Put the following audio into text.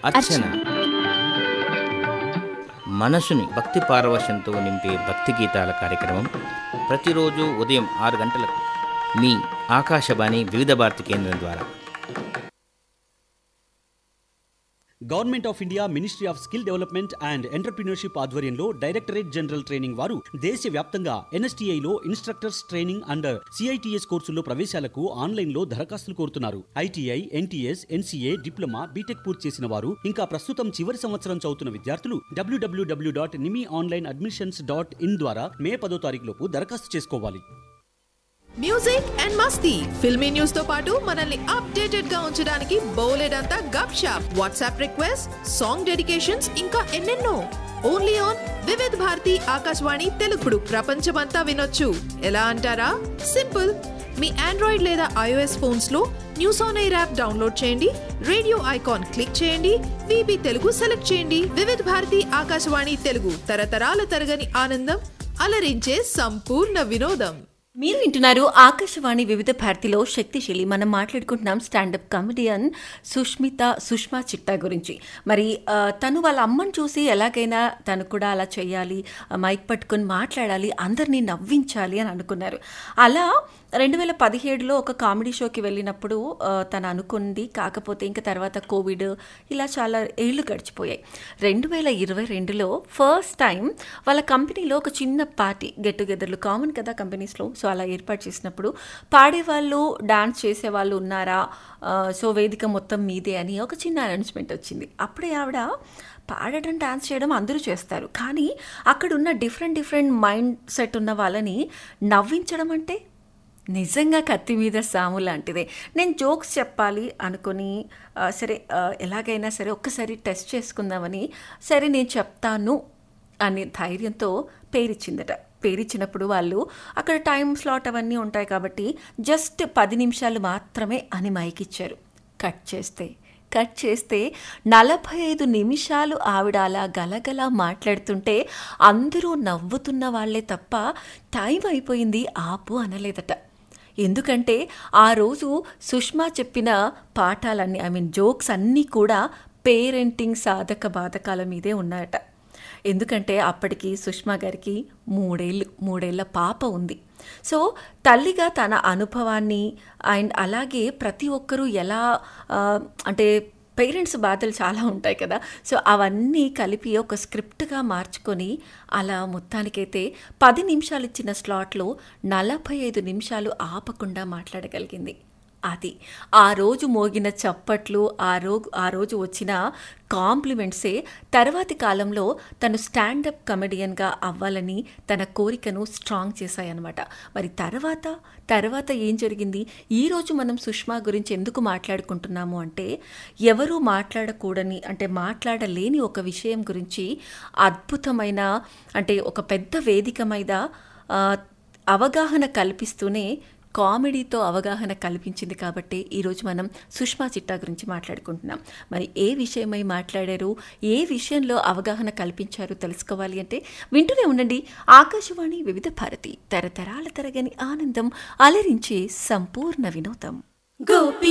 అర్చన మనసుని భక్తి పారవశంతో నింపే భక్తి గీతాల కార్యక్రమం ప్రతిరోజు ఉదయం ఆరు గంటలకు మీ ఆకాశవాణి వివిధ భారతి కేంద్రం ద్వారా government of India ministry of skill development and entrepreneurship ఆధ్వర్యంలో డైరెక్టరేట్ జనరల్ ట్రైనింగ్ వారు దేశవ్యాప్తంగా ఎన్ఎస్టీఐలో ఇన్స్ట్రక్టర్స్ ట్రైనింగ్ అండ్ సిఐటిఎస్ కోర్సుల్లో ప్రవేశాలకు ఆన్లైన్లో దరఖాస్తులు కోరుతున్నారు ITI NTS NCA diploma BTech పూర్తి చేసిన వారు ఇంకా ప్రస్తుతం చివరి సంవత్సరం చదువుతున్న విద్యార్థులు డబ్ల్యూడబ్ల్యూడబ్ల్యూ dot nimi online admissions dot in ద్వారా మే పదో తారీఖు లోపు దరఖాస్తు చేసుకోవాలి మ్యూజిక్ అండ్ మస్తీ ఫిల్మీ న్యూస్ తో పాటు మనల్ని అప్డేటెడ్ గా ఉంచడానికి బోలెడంతా గప్ షాప్ వాట్సాప్ రిక్వెస్ట్ సాంగ్ డెడికేషన్స్ ఇంకా ఎన్నెన్నో ఓన్లీ ఆన్ వివిధ్ భారతి ఆకాశవాణి తెలుగుడు ప్రపంచమంతా వినొచ్చు ఎలా అంటారా సింపుల్ మీ ఆండ్రాయిడ్ లేదా ఐఓఎస్ ఫోన్స్ లో news on air app download చేయండి రేడియో ఐకాన్ క్లిక్ చేయండి విబి తెలుగు సెలెక్ట్ చేయండి వివిధ్ భారతి ఆకాశవాణి తెలుగు తరతరాల తరగని ఆనందం అలరించే సంపూర్ణ వినోదం మీరు వింటున్నారు ఆకాశవాణి వివిధ భారతిలో శక్తిశీలి మనం మాట్లాడుకుంటున్నాం స్టాండప్ కామెడియన్ సుష్మిత సుష్మా చిట్టా గురించి మరి ఆ, తను వాళ్ళ అమ్మని చూసి ఎలాగైనా తను కూడా అలా చేయాలి ఆ, మైక్ పట్టుకొని మాట్లాడాలి అందరినీ నవ్వించాలి అని అనుకున్నారు అలా రెండు వేల పదిహేడులో ఒక కామెడీ షోకి వెళ్ళినప్పుడు ఆ, తను అనుకుంది కాకపోతే ఇంకా తర్వాత కోవిడ్ ఇలా చాలా ఏళ్ళు గడిచిపోయాయి రెండు వేల ఇరవై రెండులో ఫస్ట్ టైం వాళ్ళ కంపెనీలో ఒక చిన్న పార్టీ గెట్ టుగెదర్లు కామన్ కదా కంపెనీస్లో సో అలా ఏర్పాటు చేసినప్పుడు పాడేవాళ్ళు డాన్స్ చేసేవాళ్ళు ఉన్నారా ఆ, సో వేదిక మొత్తం మీదే అని ఒక చిన్న అనౌన్స్మెంట్ వచ్చింది అప్పుడే ఆవిడ పాడడం డాన్స్ చేయడం అందరూ చేస్తారు కానీ అక్కడ ఉన్న డిఫరెంట్ డిఫరెంట్ మైండ్ సెట్ ఉన్న వాళ్ళని నవ్వించడం అంటే నిజంగా కత్తి మీద సాము లాంటిదే నేను జోక్స్ చెప్పాలి అనుకుని ఆ, సరే ఆ, ఎలాగైనా సరే ఒక్కసారి టెస్ట్ చేసుకుందామని సరే నేను చెప్తాను అనే ధైర్యంతో పేరిచ్చిందట పేరిచ్చినప్పుడు వాళ్ళు అక్కడ టైం స్లాట్ అవన్నీ ఉంటాయి కాబట్టి జస్ట్ పది నిమిషాలు మాత్రమే అని మైక్ ఇచ్చారు కట్ చేస్తే కట్ చేస్తే నలభై ఐదు నిమిషాలు ఆవిడ అలా గలగల మాట్లాడుతుంటే అందరూ నవ్వుతున్న వాళ్ళే తప్ప టైం అయిపోయింది ఆపు అనలేదట ఎందుకంటే ఆ రోజు సుష్మా చెప్పిన పాఠాలన్నీ ఐ మీన్ జోక్స్ అన్నీ కూడా పేరెంటింగ్ సాధక బాధకాల మీదే ఉన్నాయట ఎందుకంటే అప్పటికి సుష్మా గారికి మూడేళ్ళు మూడేళ్ల పాప ఉంది సో తల్లిగా తన అనుభవాన్ని అండ్ అలాగే ప్రతి ఒక్కరూ ఎలా ఆ, అంటే పేరెంట్స్ బాధలు చాలా ఉంటాయి కదా సో అవన్నీ కలిపి ఒక స్క్రిప్ట్గా మార్చుకొని అలా మొత్తానికైతే పది నిమిషాలు ఇచ్చిన స్లాట్లో నలభై ఐదు నిమిషాలు ఆపకుండా మాట్లాడగలిగింది అది ఆ రోజు మోగిన చప్పట్లు ఆ రోజు ఆ రోజు వచ్చిన కాంప్లిమెంట్సే తర్వాతి కాలంలో తను స్టాండప్ కమెడియన్గా అవ్వాలని తన కోరికను స్ట్రాంగ్ చేశాయన్నమాట మరి తర్వాత తర్వాత ఏం జరిగింది ఈరోజు మనం సుష్మా గురించి ఎందుకు మాట్లాడుకుంటున్నాము అంటే ఎవరూ మాట్లాడకూడని అంటే మాట్లాడలేని ఒక విషయం గురించి అద్భుతమైన అంటే ఒక పెద్ద వేదిక మీద ఆ, అవగాహన కల్పిస్తూనే కామెడీతో అవగాహన కల్పించింది కాబట్టి ఈరోజు మనం సుష్మా చిట్టా గురించి మాట్లాడుకుంటున్నాం మరి ఏ విషయమై మాట్లాడారు ఏ విషయంలో అవగాహన కల్పించారు తెలుసుకోవాలి అంటే వింటూనే ఉండండి ఆకాశవాణి వివిధ భారతి తరతరాల తరగని ఆనందం అలరించే సంపూర్ణ వినోదం గోపి